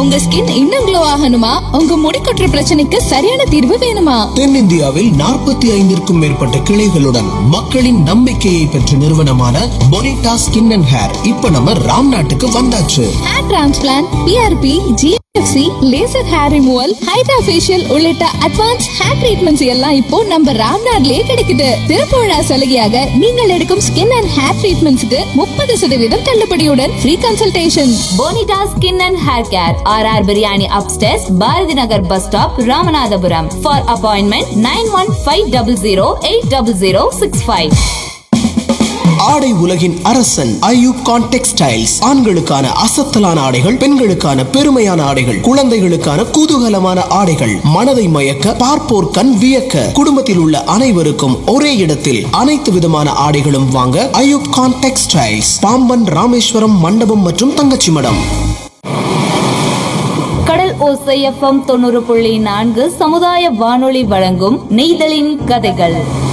உங்க ஸ்கின் இன்னும் க்ளோ ஆகணுமா உங்க முடி கொட்டுற பிரச்சனைக்கு சரியான தீர்வு வேணுமா தென்னிந்தியாவில் நாற்பத்தி ஐந்திற்கும் மேற்பட்ட கிளைகளுடன் மக்களின் நம்பிக்கையை பெற்ற நிறுவனமான பொனிட்டா ஸ்கின் அண்ட் ஹேர் இப்ப நம்ம ராம் நாட்டுக்கு வந்தாச்சு hair transplant PRP GFC laser hair removal hydra facial உள்ளிட்ட அட்வான்ஸ் ஹேர் ட்ரீட்மெண்ட்ஸ் எல்லாம் இப்போ நம்ம ராம்நாட்லயே கிடைக்குது திறப்பு விழா சலுகையாக நீங்கள் எடுக்கும் ஸ்கின் அண்ட் ஹேர் ட்ரீட்மெண்ட்ஸ்க்கு முப்பது சதவீதம் தள்ளுபடியுடன் free consultation Bonita skin and hair care R R biryani upstairs Bharathi Nagar bus stop Ramanathapuram for appointment nine one five double zero eight double zero six five ஆடை உலகின் அரசன் ஐயூப் கான் டெக்ஸ்டைல்ஸ் ஆண்களுக்கான அசத்தலான ஆடைகள் பெண்களுக்கான பெருமையான ஆடைகள் குழந்தைகளுக்கான குதூகலமான ஆடைகள் மனதை மயக்க பார்ப்போர் கண் வியக்க குடும்பத்தில் உள்ள அனைவருக்கும் ஒரே இடத்தில் அனைத்து விதமான ஆடைகளும் வாங்க ஐயூப் கான் டெக்ஸ்டைல்ஸ் பாம்பன் ராமேஸ்வரம் மண்டபம் மற்றும் தங்கச்சி மடம் கடல் ஓசை எஃப்எம் தொண்ணூறு புள்ளி நான்கு சமுதாய வானொலி வழங்கும் நெய்தலின் கதைகள்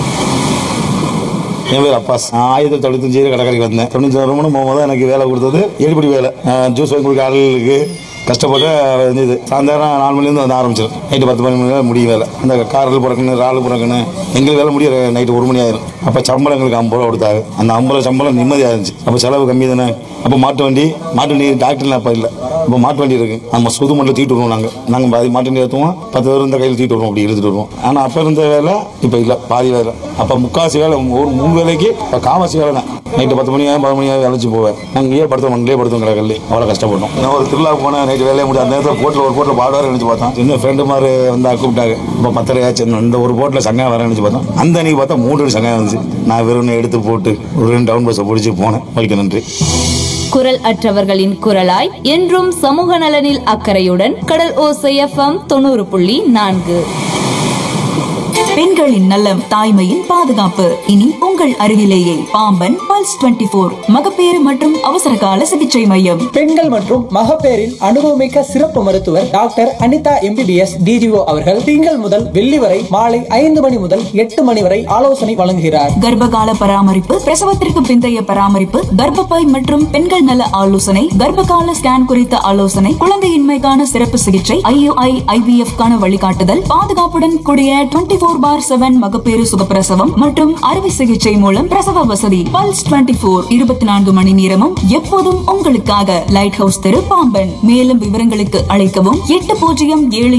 என் பேர் அப்பாஸ் நான் ஆயிரத்தி தொண்ணூத்தஞ்சு கடற்கரைக்கு வந்தேன் தொண்ணூத்தி ஆறு மணி போகும்போது எனக்கு வேலை கொடுத்தது எடுபடி வேலை அஹ் ஜூஸ் வாங்கி கொடுக்க ஆளுகளுக்கு கஷ்டப்பட்டு இருந்தது சாயந்தரம் நாலு மணிலேருந்து வந்து ஆரம்பிச்சிடும் நைட்டு பத்து மணி மேலே முடியும் வேலை அந்த காரில் பிறக்கணும் ராலு பிறக்கணும் எங்களுக்கு வேலை முடிய நைட்டு ஒரு மணி ஆயிரும் அப்போ சம்பளம் எங்களுக்கு ஐம்பது ரூபா கொடுத்தாங்க அந்த ஐம்பது ரூபா சம்பளம் நிம்மதியாக இருந்துச்சு அப்போ செலவு கம்மி தானே அப்போ மாட்டு வண்டி மாட்டு வண்டி டாக்டர்லாம் அப்போ இல்லை இப்போ மாட்டு வண்டி இருக்கு நம்ம சுது மண்ணில் தூக்கிட்டு வருவோம் நாங்கள் நாங்கள் பாதி மாட்டு வண்டி ஏற்றுவோம் பத்து பேர் இந்த கையில் தூக்கிட்டு வருவோம் அப்படி எடுத்துட்டு வருவோம் ஆனால் அப்போ இருந்த வேலை இப்போ இல்லை பாதி வேலை அப்போ முக்காசி வேலை ஒரு மூணு வேலைக்கு இப்போ காவாசி வேலை தான் நைட்டு பத்து மணி ஆகும் பதினொரு மணி ஆகும் வேலைச்சு போவேன் அங்கேயே படுத்தோம் அங்கேயே படுத்தோம் கடற்கல்லே அவ்வளோ கஷ்டப்பட்டோம் நான் ஒரு திருவிழா போனேன் நைட்டு வேலையை முடியாது அந்த நேரத்தில் போட்டில் ஒரு போட்டில் பாடுவார் நினச்சி பார்த்தோம் இன்னும் ஃப்ரெண்டு மாதிரி வந்தா கூப்பிட்டாங்க இப்போ பத்தரையாச்சு இந்த ஒரு போட்டில் சங்காயம் வரேன் நினச்சி பார்த்தோம் அந்த அன்னைக்கு பார்த்தா மூணு சங்காயம் வந்துச்சு நான் வெறும் எடுத்து போட்டு ஒரு ரெண்டு டவுன் பஸ்ஸை பிடிச்சி போனேன் வைக்க நன்றி குரல் அற்றவர்களின் குரலாய் என்றும் சமூக நலனில் அக்கறையுடன் கடல் ஓசை எஃப்எம் தொண்ணூறு புள்ளி நான்கு பெண்களின் நலம் தாய்மையின் பாதுகாப்பு இனி உங்கள் அருகிலேயே பாம்பன் பல்ஸ் 24 போர் மகப்பேறு மற்றும் அவசர கால சிகிச்சை மையம் பெண்கள் மற்றும் மகப்பேறின் அனுபவமிக்க சிறப்பு மருத்துவர் டாக்டர் அனிதா எம்பிபிஎஸ் டிஜிஓ அவர்கள் திங்கள் முதல் வெள்ளி வரை மாலை ஐந்து மணி முதல் எட்டு மணி வரை ஆலோசனை வழங்குகிறார் கர்ப்பகால பராமரிப்பு பிரசவத்திற்கு பிந்தைய பராமரிப்பு கர்ப்பப்பை மற்றும் பெண்கள் நல ஆலோசனை கர்ப்பகால ஸ்கேன் குறித்த ஆலோசனை குழந்தையின்மைக்கான சிறப்பு சிகிச்சை ஐயுஐ ஐவிஎஃப் கான வழிகாட்டுதல் பாதுகாப்புடன் கூடிய டுவெண்டி போர் பார் செவன் மகப்பேறு சுகப்பிரசவம் மற்றும் அறுவை சிகிச்சை மூலம் பிரசவ வசதி பல்ஸ் 24 போர் இருபத்தி நான்கு மணி நேரமும் எப்போதும் உங்களுக்காக லைட் ஹவுஸ் தெரு பாம்பன் மேலும் விவரங்களுக்கு அழைக்கவும் எட்டு பூஜ்ஜியம் ஏழு